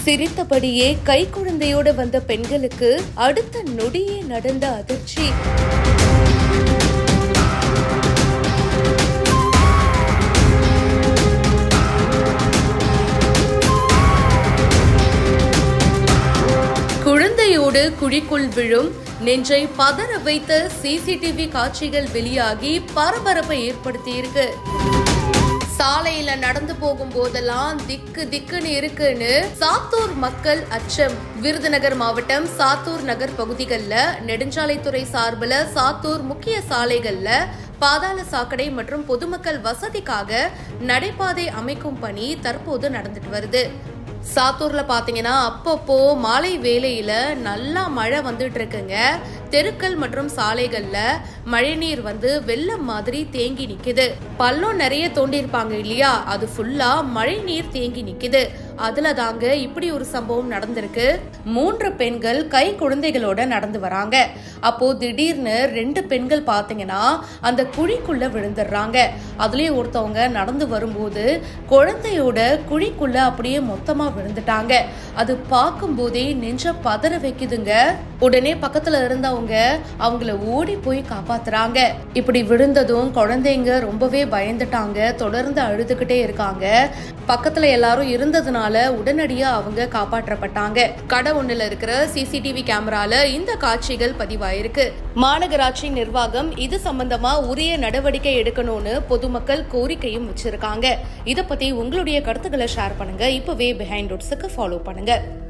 சிரித்தபடியே கை குழந்தையோட வந்த பெண்களுக்கு அடுத்த நொடியே நடந்த அதிர்ச்சி குழந்தையோடு குழிக்குள் விழும் நெஞ்சை பதற வைத்த சிசிடிவி காட்சிகள் வெளியாகி பரபரப்பை ஏற்படுத்தியிருக்கு சாலையில நடந்து போகும் போதெல்லாம் திக்கு திக்குன்னு இருக்குன்னு சாத்தூர் மக்கள் அச்சம் விருதுநகர் மாவட்டம் சாத்தூர் நகர் பகுதிகளில் நெடுஞ்சாலைத்துறை சார்பில் சாத்தூர் முக்கிய சாலைகள்ல பாதாள சாக்கடை மற்றும் பொதுமக்கள் வசதிக்காக நடைபாதை அமைக்கும் பணி தற்போது நடந்துட்டு வருது சாத்தூர்ல பாத்தீங்கன்னா அப்பப்போ மாலை வேளையில நல்லா மழை வந்துட்டு இருக்குங்க தெருக்கள் மற்றும் சாலைகள்ல மழைநீர் வந்து வெள்ளம் மாதிரி தேங்கி நிக்குது பள்ளம் நிறைய தோண்டியிருப்பாங்க இல்லையா அது ஃபுல்லா மழை நீர் தேங்கி நிக்குது அதுல தாங்க இப்படி ஒரு சம்பவம் நடந்திருக்கு மூன்று பெண்கள் கை குழந்தைகளோட நடந்து வராங்க அப்போ திடீர்னு ரெண்டு பெண்கள் பாத்தீங்கன்னா அந்த குழிக்குள்ள விழுந்துடுறாங்க அதுலயும் ஒருத்தவங்க நடந்து வரும்போது குழந்தையோட குழிக்குள்ள அப்படியே மொத்தமா விழுந்துட்டாங்க அது பார்க்கும் போதே நெஞ்ச பதற வைக்குதுங்க உடனே பக்கத்துல இருந்தவங்க அவங்கள ஓடி போய் காப்பாத்துறாங்க இப்படி விழுந்ததும் குழந்தைங்க ரொம்பவே பயந்துட்டாங்க தொடர்ந்து அழுதுகிட்டே இருக்காங்க பக்கத்துல எல்லாரும் இருந்ததுனால உடனடியா அவங்க காப்பாற்றப்பட்டாங்க கடை ஒண்ணுல இருக்கிற சிசிடிவி கேமரால இந்த காட்சிகள் பதிவாயிருக்கு மாநகராட்சி நிர்வாகம் இது சம்பந்தமா உரிய நடவடிக்கை எடுக்கணும்னு பொதுமக்கள் கோரிக்கையும் வச்சிருக்காங்க இத பத்தி உங்களுடைய கருத்துக்களை ஷேர் பண்ணுங்க இப்பவே பிஹைண்ட் ரூட்ஸுக்கு ஃபாலோ பண்ணுங்க